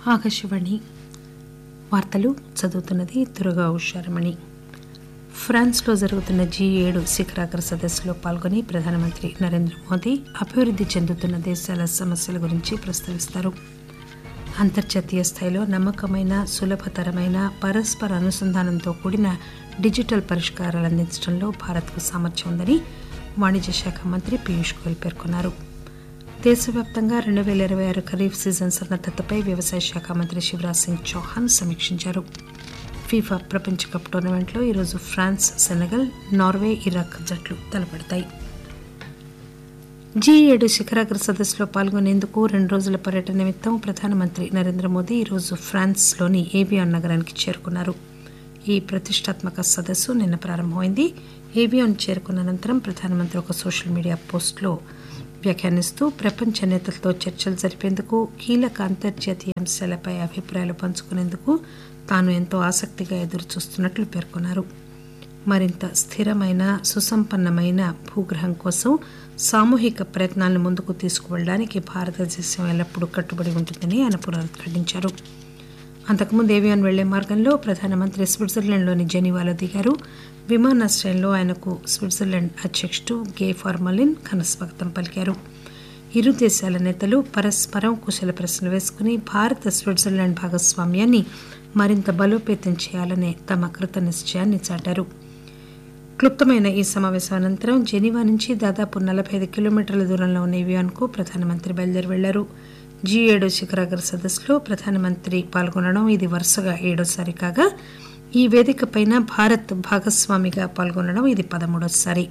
ఆకాశవాణి వార్తలు చదువుతున్నది దుర్గా ఉషారమణి ఫ్రాన్స్లో జరుగుతున్న జీ ఏడు శిఖరాగ్ర సదస్సులో పాల్గొని ప్రధానమంత్రి నరేంద్ర మోదీ అభివృద్ధి చెందుతున్న దేశాల సమస్యల గురించి ప్రస్తావిస్తారు అంతర్జాతీయ స్థాయిలో నమ్మకమైన సులభతరమైన పరస్పర అనుసంధానంతో కూడిన డిజిటల్ పరిష్కారాలు అందించడంలో భారత్కు సామర్థ్యం ఉందని వాణిజ్య శాఖ మంత్రి పీయూష్ గోయల్ పేర్కొన్నారు దేశవ్యాప్తంగా రెండు పేల ఇరవై ఆరు ఖరీఫ్ సీజన్ సన్నద్దతపై వ్యవసాయ శాఖ మంత్రి శివరాజ్ సింగ్ చౌహాన్ సమీక్షించారు ఫీఫా ప్రపంచ కప్ టోర్నమెంట్లో ఈరోజు ఫ్రాన్స్ సెనగల్ నార్వే ఇరాక్ జట్లు తలపడతాయి జీ ఏడు శిఖరాగ్ర సదస్సులో పాల్గొనేందుకు రెండు రోజుల పర్యటన నిమిత్తం ప్రధానమంత్రి నరేంద్ర మోదీ ఈరోజు ఫ్రాన్స్లోని ఏవియాన్ నగరానికి చేరుకున్నారు ఈ ప్రతిష్టాత్మక సదస్సు నిన్న ప్రారంభమైంది ఏవియాన్ చేరుకున్న అనంతరం ప్రధానమంత్రి ఒక సోషల్ మీడియా పోస్టులో వ్యాఖ్యానిస్తూ ప్రపంచ నేతలతో చర్చలు జరిపేందుకు కీలక అంతర్జాతీయ అంశాలపై అభిప్రాయాలు పంచుకునేందుకు తాను ఎంతో ఆసక్తిగా ఎదురుచూస్తున్నట్లు పేర్కొన్నారు మరింత స్థిరమైన సుసంపన్నమైన భూగ్రహం కోసం సామూహిక ప్రయత్నాలను ముందుకు తీసుకువెళ్ళడానికి భారతదేశం ఎల్లప్పుడూ కట్టుబడి ఉంటుందని ఆయన పునరుద్ఘాటించారు అంతకుముందు ఏవియాన్ వెళ్లే మార్గంలో ప్రధానమంత్రి స్విట్జర్లాండ్లోని జెనీవాలో దిగారు విమానాశ్రయంలో ఆయనకు స్విట్జర్లాండ్ అధ్యక్షుడు గే ఫార్మలిన్ ఘనస్వాగతం పలికారు ఇరు దేశాల నేతలు పరస్పరం కుశల ప్రశ్నలు వేసుకుని భారత స్విట్జర్లాండ్ భాగస్వామ్యాన్ని మరింత బలోపేతం చేయాలనే తమ కృత నిశ్చయాన్ని చాటారు క్లుప్తమైన ఈ సమావేశం అనంతరం జెనీవా నుంచి దాదాపు నలభై ఐదు కిలోమీటర్ల దూరంలో ఉన్న ఏవియాన్కు ప్రధానమంత్రి బయలుదేరి వెళ్లారు జీ ఏడు శిఖరాగ్ర సదస్సులో ప్రధానమంత్రి పాల్గొనడం ఇది వరుసగా ఏడోసారి కాగా ఈ వేదికపైన భారత్ భాగస్వామిగా పాల్గొనడం ఇది పదమూడోసారి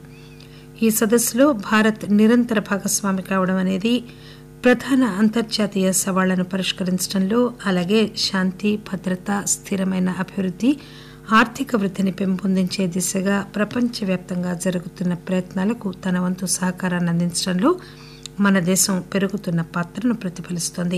ఈ సదస్సులో భారత్ నిరంతర భాగస్వామి కావడం అనేది ప్రధాన అంతర్జాతీయ సవాళ్లను పరిష్కరించడంలో అలాగే శాంతి భద్రత స్థిరమైన అభివృద్ధి ఆర్థిక వృద్ధిని పెంపొందించే దిశగా ప్రపంచవ్యాప్తంగా జరుగుతున్న ప్రయత్నాలకు తన వంతు సహకారాన్ని అందించడంలో మన దేశం పెరుగుతున్న పాత్రను ప్రతిఫలిస్తోంది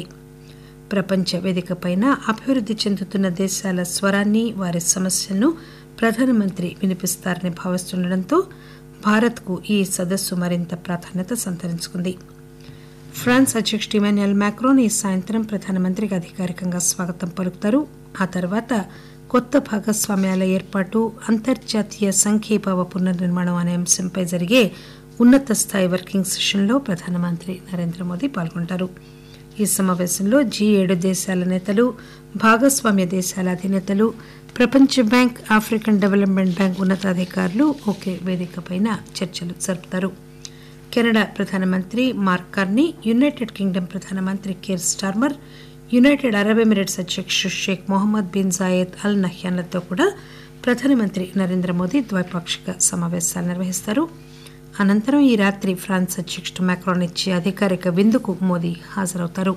ప్రపంచ వేదికపైన అభివృద్ధి చెందుతున్న దేశాల స్వరాన్ని వారి సమస్యలను ప్రధానమంత్రి వినిపిస్తారని భావిస్తుండటంతో భారత్కు ఈ సదస్సు మరింత ప్రాధాన్యత సంతరించుకుంది ఫ్రాన్స్ అధ్యక్షుడు ఇమాన్యుయల్ మ్యాక్రోన్ ఈ సాయంత్రం ప్రధానమంత్రికి అధికారికంగా స్వాగతం పలుకుతారు ఆ తర్వాత కొత్త భాగస్వామ్యాల ఏర్పాటు అంతర్జాతీయ సంఘీభావ పునర్నిర్మాణం అనే అంశంపై జరిగే ఉన్నత స్థాయి వర్కింగ్ సెషన్లో ప్రధానమంత్రి నరేంద్ర మోదీ పాల్గొంటారు ఈ సమావేశంలో జీ ఏడు దేశాల నేతలు భాగస్వామ్య దేశాల అధినేతలు ప్రపంచ బ్యాంక్ ఆఫ్రికన్ డెవలప్మెంట్ బ్యాంక్ ఉన్నతాధికారులు ఒకే వేదికపైన చర్చలు జరుపుతారు కెనడా ప్రధానమంత్రి మార్క్ కార్నీ యునైటెడ్ కింగ్డమ్ ప్రధానమంత్రి Keir Starmer United Arab Emirates అధ్యక్షుడు Sheikh Mohamed bin Zayed Al నహ్యాన్లతో కూడా ప్రధానమంత్రి నరేంద్ర మోదీ ద్వైపాక్షిక సమావేశాలు నిర్వహిస్తారు అనంతరం ఈ రాత్రి ఫ్రాన్స్ అధ్యక్షుడు మ్యాక్రాన్ ఇచ్చే అధికారిక విందుకు మోదీ హాజరవుతారు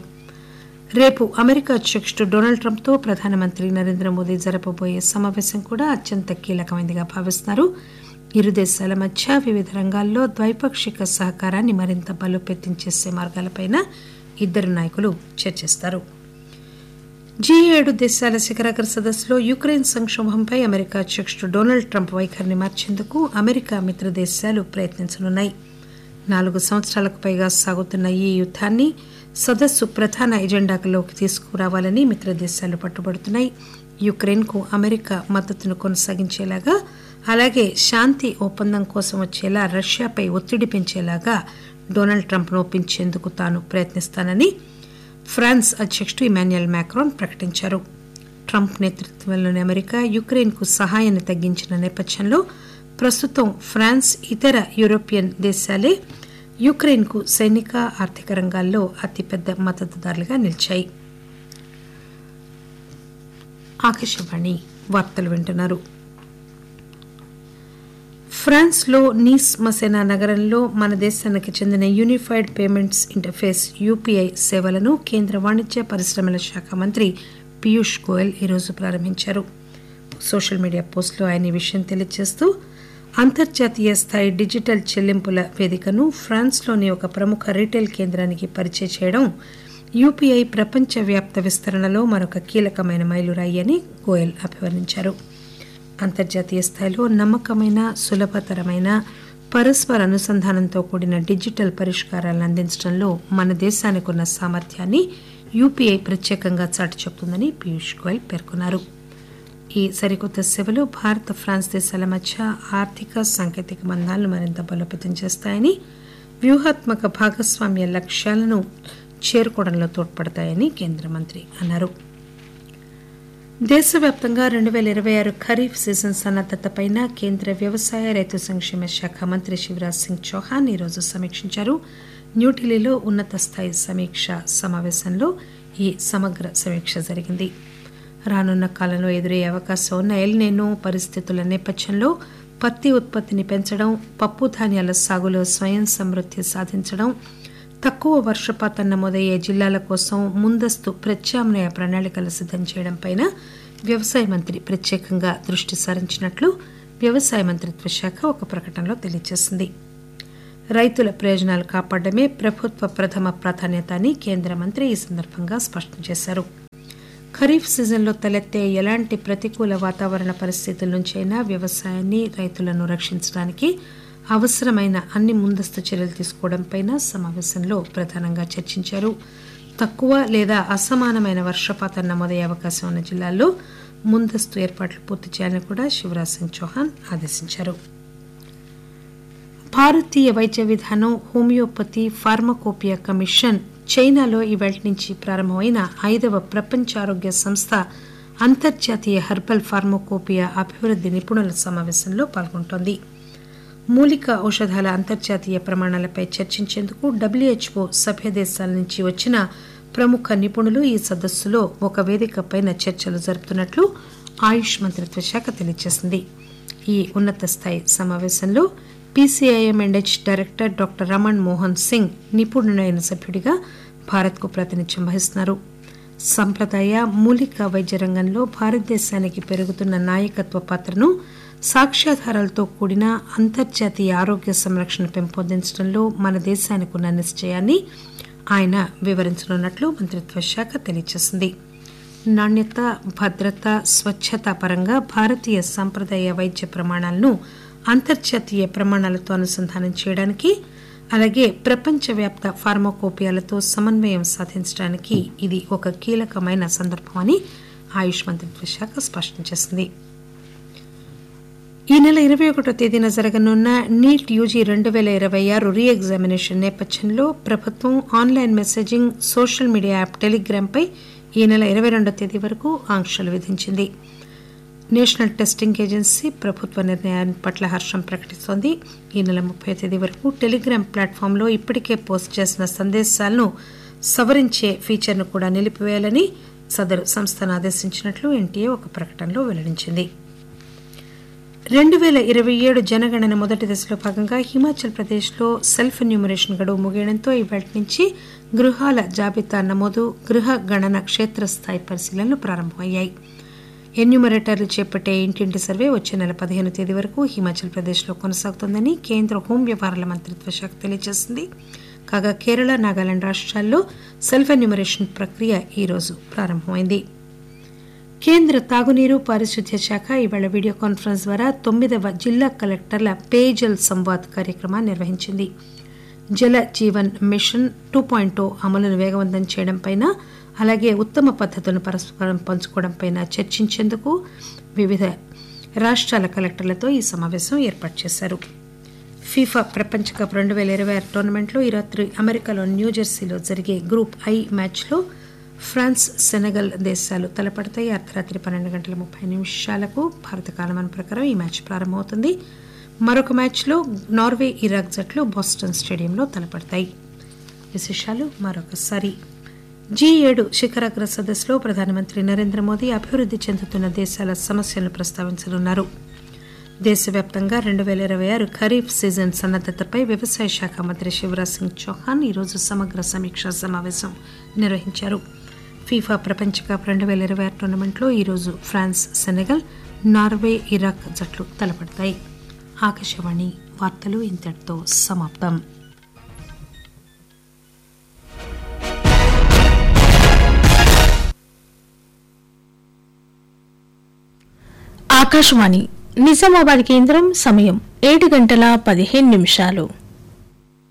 రేపు అమెరికా అధ్యక్షుడు డొనాల్డ్ ట్రంప్తో ప్రధానమంత్రి నరేంద్ర మోదీ జరపబోయే సమావేశం కూడా అత్యంత కీలకమైనదిగా భావిస్తున్నారు ఇరు దేశాల మధ్య వివిధ రంగాల్లో ద్వైపాక్షిక సహకారాన్ని మరింత బలోపేతం చేసే మార్గాలపైన ఇద్దరు నాయకులు చర్చిస్తారు జీ ఏడు దేశాల శిఖరాగ్ర సదస్సులో యుక్రెయిన్ సంక్షోభంపై అమెరికా అధ్యక్షుడు డొనాల్డ్ ట్రంప్ వైఖరిని మార్చేందుకు అమెరికా మిత్ర దేశాలు ప్రయత్నించనున్నాయి నాలుగు సంవత్సరాలకు పైగా సాగుతున్న ఈ యుద్దాన్ని సదస్సు ప్రధాన ఎజెండాలోకి తీసుకురావాలని మిత్ర దేశాలు పట్టుబడుతున్నాయి యుక్రెయిన్కు అమెరికా మద్దతును కొనసాగించేలాగా అలాగే శాంతి ఒప్పందం కోసం వచ్చేలా రష్యాపై ఒత్తిడి పెంచేలాగా డొనాల్డ్ ట్రంప్ను ఒప్పించేందుకు తాను ప్రయత్నిస్తానని ఫ్రాన్స్ అధ్యక్షుడు ఇమాన్యుయల్ మ్యాక్రాన్ ప్రకటించారు ట్రంప్ నేతృత్వంలోని అమెరికా యుక్రెయిన్కు సహాయాన్ని తగ్గించిన నేపథ్యంలో ప్రస్తుతం ఫ్రాన్స్ ఇతర యూరోపియన్ దేశాలే యుక్రెయిన్కు సైనిక ఆర్థిక రంగాల్లో అతిపెద్ద మద్దతుదారులుగా నిలిచాయి ఆకాశవాణి వార్తలు వింటున్నారు ఫ్రాన్స్లో నీస్ మసెనా నగరంలో మన దేశానికి చెందిన యూనిఫైడ్ పేమెంట్స్ ఇంటర్ఫేస్ యూపీఐ సేవలను కేంద్ర వాణిజ్య పరిశ్రమల శాఖ మంత్రి పీయూష్ గోయల్ ఈరోజు ప్రారంభించారు సోషల్ మీడియా పోస్టులో ఆయన ఈ విషయం తెలియజేస్తూ అంతర్జాతీయ స్థాయి డిజిటల్ చెల్లింపుల వేదికను ఫ్రాన్స్లోని ఒక ప్రముఖ రీటైల్ కేంద్రానికి పరిచయం చేయడం యూపీఐ ప్రపంచవ్యాప్త విస్తరణలో మరొక కీలకమైన మైలురాయి అని గోయల్ అభివర్ణించారు అంతర్జాతీయ స్థాయిలో నమ్మకమైన సులభతరమైన పరస్పర అనుసంధానంతో కూడిన డిజిటల్ పరిష్కారాలను అందించడంలో మన దేశానికి ఉన్న సామర్థ్యాన్ని యూపీఐ ప్రత్యేకంగా చాటి చెబుతుందని పీయూష్ గోయల్ పేర్కొన్నారు ఈ సరికొత్త సేవలు భారత్ ఫ్రాన్స్ దేశాల మధ్య ఆర్థిక సాంకేతిక బంధాలను మరింత బలోపేతం చేస్తాయని వ్యూహాత్మక భాగస్వామ్య లక్ష్యాలను చేరుకోవడంలో తోడ్పడతాయని కేంద్ర మంత్రి అన్నారు దేశవ్యాప్తంగా రెండు పేల ఇరవై ఆరు ఖరీఫ్ సీజన్ సన్నద్దతపై కేంద్ర వ్యవసాయ రైతు సంక్షేమ శాఖ మంత్రి శివరాజ్ సింగ్ చౌహాన్ ఈరోజు సమీక్షించారు న్యూఢిల్లీలో ఉన్నత స్థాయి సమీక్ష సమావేశంలో ఈ సమగ్ర సమీక్ష జరిగింది రానున్న కాలంలో ఎదురయ్యే అవకాశం ఉన్న ఎల్నేనో పరిస్థితుల నేపథ్యంలో పత్తి ఉత్పత్తిని పెంచడం పప్పు ధాన్యాల సాగులో స్వయం సమృద్ది సాధించడం తక్కువ వర్షపాతం నమోదయ్యే జిల్లాల కోసం ముందస్తు ప్రత్యామ్నాయ ప్రణాళికలు సిద్దం చేయడంపై వ్యవసాయ మంత్రి ప్రత్యేకంగా దృష్టి సారించినట్లు వ్యవసాయ మంత్రిత్వ శాఖ ఒక ప్రకటనలో తెలియజేసింది రైతుల ప్రయోజనాలు కాపాడమే ప్రభుత్వ ప్రథమ ప్రాధాన్యత అని కేంద్ర మంత్రి ఈ సందర్భంగా స్పష్టం చేశారు ఖరీఫ్ సీజన్లో తలెత్తే ఎలాంటి ప్రతికూల వాతావరణ పరిస్థితుల నుంచైనా వ్యవసాయాన్ని రైతులను రక్షించడానికి అవసరమైన అన్ని ముందస్తు చర్యలు తీసుకోవడంపై సమావేశంలో ప్రధానంగా చర్చించారు తక్కువ లేదా అసమానమైన వర్షపాతం నమోదయ్యే అవకాశం ఉన్న జిల్లాల్లో ముందస్తు ఏర్పాట్లు పూర్తి చేయాలని కూడా శివరాజ్ సింగ్ చౌహాన్ ఆదేశించారు భారతీయ వైద్య విధానం హోమియోపతి ఫార్మకోపియా కమిషన్ చైనాలో ఈవేళ నుంచి ప్రారంభమైన ఐదవ ప్రపంచ ఆరోగ్య సంస్థ అంతర్జాతీయ హెర్బల్ ఫార్మకోపియా అభివృద్ది నిపుణుల సమావేశంలో పాల్గొంటోంది మూలిక ఔషధాల అంతర్జాతీయ ప్రమాణాలపై చర్చించేందుకు డబ్ల్యూహెచ్ఓ సభ్య దేశాల నుంచి వచ్చిన ప్రముఖ నిపుణులు ఈ సదస్సులో ఒక వేదికపై చర్చలు జరుపుతున్నట్లు ఆయుష్ మంత్రిత్వ శాఖ తెలియజేసింది ఈ ఉన్నత స్థాయి సమావేశంలో PCIM and H director doctor Raman Mohan Singh నిపుణుడైన సభ్యుడిగా భారత్కు ప్రాతినిధ్యం వహిస్తున్నారు సంప్రదాయ మూలిక వైద్య రంగంలో భారతదేశానికి పెరుగుతున్న నాయకత్వ పాత్రను సాక్ష్యాధారాలతో కూడిన అంతర్జాతీయ ఆరోగ్య సంరక్షణ పెంపొందించడంలో మన దేశానికి ఉన్న నిశ్చయాన్ని ఆయన వివరించనున్నట్లు మంత్రిత్వ శాఖ తెలియజేసింది నాణ్యత భద్రత స్వచ్ఛత పరంగా భారతీయ సంప్రదాయ వైద్య ప్రమాణాలను అంతర్జాతీయ ప్రమాణాలతో అనుసంధానం చేయడానికి అలాగే ప్రపంచవ్యాప్త ఫార్మకోపియాలతో సమన్వయం సాధించడానికి ఇది ఒక కీలకమైన సందర్భమని ఆయుష్ మంత్రిత్వ శాఖ స్పష్టం చేసింది ఈ నెల ఇరవై ఒకటో తేదీన జరగనున్న నీట్ యూజీ రెండు పేల ఇరవై ఆరు రీ ఎగ్జామినేషన్ నేపథ్యంలో ప్రభుత్వం online messaging social media app టెలిగ్రామ్పై ఈ నెల ఇరవై రెండో తేదీ వరకు ఆంక్షలు విధించింది నేషనల్ టెస్టింగ్ ఏజెన్సీ ప్రభుత్వ నిర్ణయాన్ని పట్ల హర్షం ప్రకటిస్తోంది ఈ నెల ముప్పై తేదీ వరకు టెలిగ్రామ్ ప్లాట్ఫామ్లో ఇప్పటికే పోస్ట్ చేసిన సందేశాలను సవరించే ఫీచర్ను కూడా నిలిపివేయాలని సదరు సంస్థను ఆదేశించినట్లు ఎన్టీఏ ఒక ప్రకటనలో వెల్లడించింది రెండు పేల ఇరవై ఏడు జనగణన మొదటి దశలో భాగంగా హిమాచల్ ప్రదేశ్లో సెల్ఫ్ ఎన్యూమరేషన్ గడువు ముగియడంతో ఇవాళ నుంచి గృహాల జాబితా నమోదు గృహ గణన క్షేత్రస్థాయి పరిశీలనలు ప్రారంభమయ్యాయి ఎన్యూమరేటర్లు చేపట్టే ఇంటింటి సర్వే వచ్చే నెల పదిహేను తేదీ వరకు హిమాచల్ ప్రదేశ్లో కొనసాగుతోందని కేంద్ర హోం వ్యవహారాల మంత్రిత్వ శాఖ తెలియజేసింది కాగా కేరళ నాగాలాండ్ రాష్ట్రాల్లో సెల్ఫ్ ఎన్యూమరేషన్ ప్రక్రియ ఈరోజు ప్రారంభమైంది కేంద్ర తాగునీరు పారిశుద్ధ్య శాఖ ఇవాళ వీడియో కాన్ఫరెన్స్ ద్వారా తొమ్మిదవ జిల్లా కలెక్టర్ల పేజల్ సంవాద్ కార్యక్రమాన్ని నిర్వహించింది జల జీవన్ మిషన్ టూ పాయింట్ అమలును వేగవంతం చేయడంపై అలాగే ఉత్తమ పద్ధతులను పరస్పరం పంచుకోవడంపై చర్చించేందుకు వివిధ రాష్ట్రాల కలెక్టర్లతో ఈ సమావేశం ఏర్పాటు చేశారు ఫీఫా ప్రపంచ కప్ రెండు పేల ఇరవై ఆరు టోర్నమెంట్లో ఈ రాత్రి అమెరికాలోని న్యూజెర్సీలో జరిగే గ్రూప్ ఐ మ్యాచ్లో ఫ్రాన్స్ సెనగల్ దేశాలు తలపడతాయి అర్ధరాత్రి పన్నెండు గంటల ముప్పై నిమిషాలకు భారత కాలమాన ప్రకారం ఈ మ్యాచ్ ప్రారంభమవుతుంది మరొక మ్యాచ్లో నార్వే ఇరాక్ జట్లు బోస్టన్ స్టేడియంలో తలపడతాయి విశేషాలు మరొకసారి జీ ఏడు శిఖరాగ్ర సదస్సులో ప్రధానమంత్రి నరేంద్ర మోదీ అభివృద్ది చెందుతున్న దేశాల సమస్యలను ప్రస్తావించనున్నారు దేశవ్యాప్తంగా రెండు పేల ఇరవై ఆరు ఖరీఫ్ సీజన్ సన్నద్దతపై వ్యవసాయ శాఖ మంత్రి శివరాజ్ సింగ్ చౌహాన్ ఈరోజు సమగ్ర సమీక్షా సమావేశం నిర్వహించారు ఫీఫా ప్రపంచ కప్ రెండు పేల ఇరవై ఆరు టోర్నమెంట్లో ఈరోజు ఫ్రాన్స్ సెనెగల్ నార్వే ఇరాక్ జట్లు తలపడతాయి ఆకాశవాణి వార్తలు ఇంతటితో సమాప్తం ఆకాశవాణి నిజామాబాద్ కేంద్రం సమయం ఏడు గంటల పదిహేను నిమిషాలు